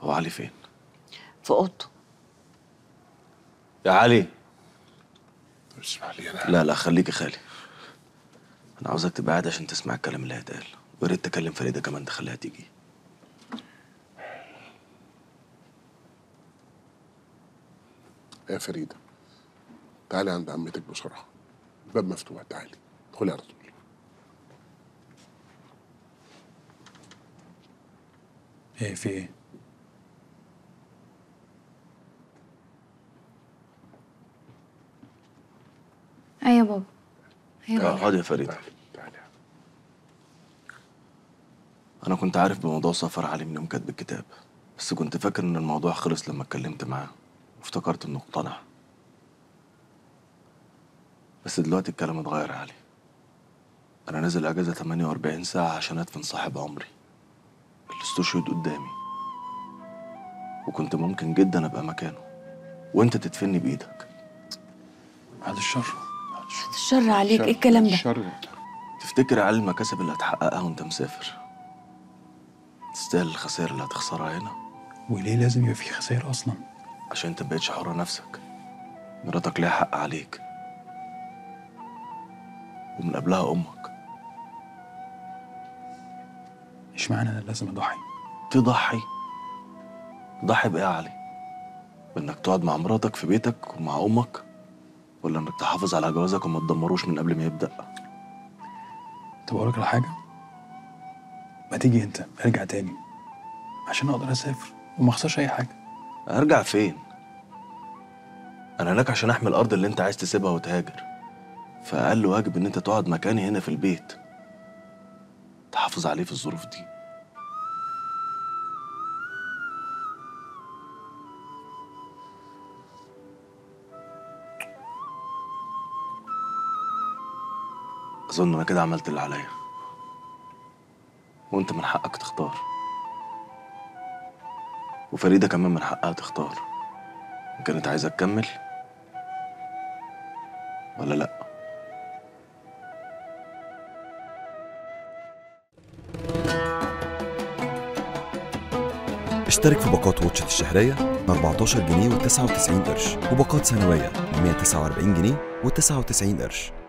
هو علي فين في اوضته يا علي اسمع لي انا لا لا خليك يا خالي انا عاوزك تبقى قاعد عشان تسمع الكلام اللي هيتقال ويا ريت تكلم فريده كمان تخليها تيجي يا فريده تعالي عند عمتك بسرعه الباب مفتوح تعالي ادخلي على طول ايه في ايه؟ ايوه يا بابا ايوه يا بابا اقعد يا فريده تعالي تعالي انا كنت عارف بموضوع سفر علي من يوم كاتب الكتاب بس كنت فاكر ان الموضوع خلص لما اتكلمت معاه وافتكرت انه اقتنع بس دلوقتي الكلام اتغير يا علي انا نازل اجازه 48 ساعه عشان ادفن صاحب عمري اللي استشهد قدامي وكنت ممكن جدا ابقى مكانه وانت تدفني بايدك بعد الشر الشر عليك ايه الكلام ده الشر تفتكر يا علي المكاسب اللي هتحققها وانت مسافر تستاهل الخسائر اللي هتخسرها هنا وليه لازم يبقى في خسائر اصلا؟ عشان انت مبقتش حر نفسك مراتك ليها حق عليك ومن قبلها امك اشمعنى انا لازم اضحي؟ تضحي تضحي بايه يا علي بانك تقعد مع مراتك في بيتك ومع امك ولا انك تحافظ على جوازك وما تدمروش من قبل ما يبدا طب اقول لك على حاجه ما تيجي انت ارجع تاني عشان اقدر اسافر وما اخسرش اي حاجه ارجع فين انا هناك عشان احمي الارض اللي انت عايز تسيبها وتهاجر فاقل واجب ان انت تقعد مكاني هنا في البيت تحافظ عليه في الظروف دي اظن انا كده عملت اللي عليا وانت من حقك تختار وفريدة كمان من حقها تختار إن كانت عايزة تكمل ولا لأ اشترك في باقات واتشت الشهرية ب 14 جنيه و99 قرش وباقات سنوية ب 149 جنيه و99 قرش